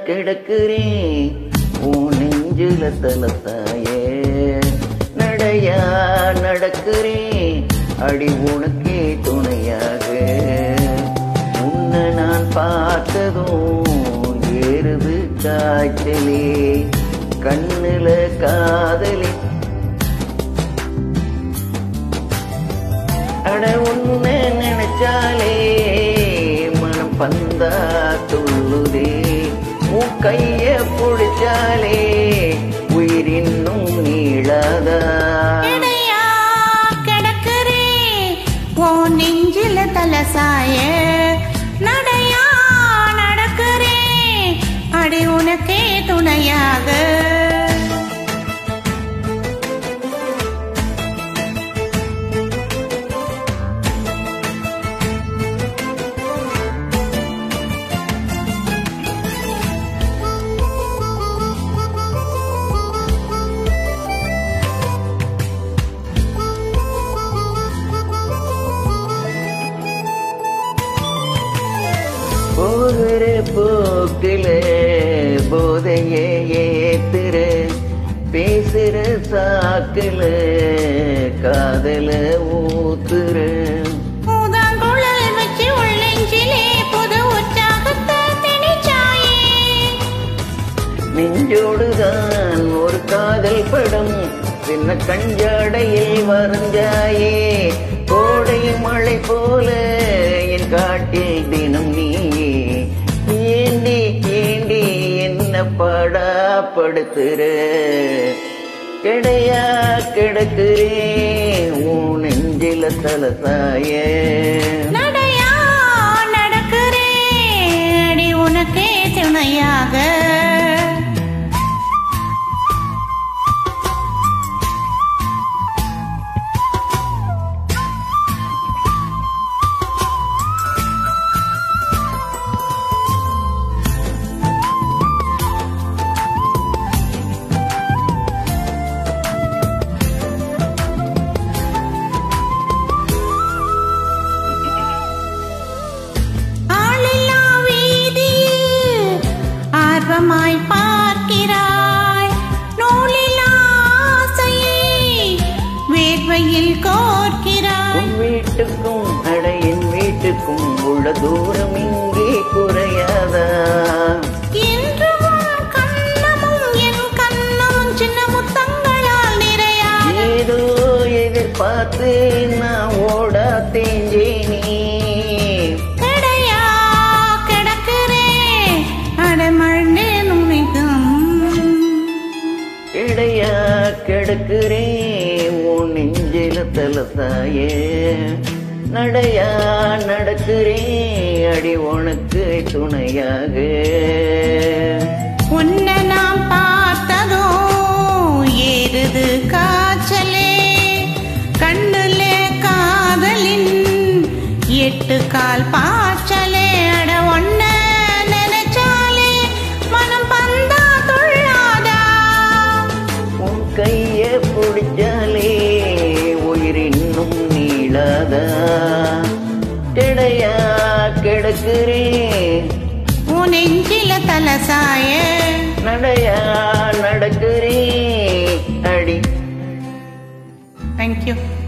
கிடக்குறேன் உன் நெஞ்சில தலத்தாயே நடையா நடக்கிறேன் அடி உனக்கே துணையாக உன்னை நான் பார்த்ததும் ஏறுது காய்ச்சலே கண்ணுல காதலி அட உன்னை நினைச்சாலே மனம் பந்தா துள்ளுதே உன் கைய பிடிச்சாலே உயிர் இன்னும் நீளாதா இடையா கிடக்குறே உன் நெஞ்சில தலசாய நடையா நடக்கிறே அடி உனக்கே துணையாக போகிற போக்கில போதையே ஏத்துற பேசுற சாக்குல காதல ஊத்துற ஊதாங்குழல் வச்சு உள்ளெஞ்சிலே புது உற்சாகத்தை திணிச்சாயே நெஞ்சோடுதான் ஒரு காதல் படம் சின்ன கஞ்சாடையில் வரைஞ்சாயே கோடை மழை போல என் காட்டில் தினம் நீயே ஏண்டி ஏண்டி என்ன பாடாப்படுத்துற கிடையா கிடக்குறேன் உன் நெஞ்சில தலசாய நடையா நடக்கிறே அடி உனக்கே துணையாக ஆளில்லா வீதியில் ஆர்வமாய் பார்க்கிறாய் நூலில்லா ஆசையை வேர்வையில் கோர்க்கிறாய் உன் வீட்டுக்கும் அடையின் வீட்டுக்கும் உள்ள தூரம் இங்கே குறையாதா என்றும் உன் கண்ணமும் என் கண்ணமும் சின்ன முத்தங்களால் நிறையா ஏதோ எதிர்பார்த்து நான் ஓடா தேஞ்சேனே கிடையா கிடக்கிறே அடமழ்ந்தே நுழைக்கும் இடையா கிடக்குறேன் உன் நெஞ்சில தலசாயே நடையா நடக்கிறேன் அடி உனக்கு துணையாக உன்னை நாம் பார்த்ததோ ஏறுது காய்ச்சலே கண்ணுல காதலின் எட்டு கால் பாய்ச்சலே அட ஒன்ன நினைச்சாலே மனம் பந்தா துள்ளாதா உன் கைய பிடிச்சாலே உயிர் இன்னும் நீளாதா கிடையா கிடக்குறேன் உன் நெஞ்சில தலசாய நடையா நடக்கிறேன் அடி தேங்க்யூ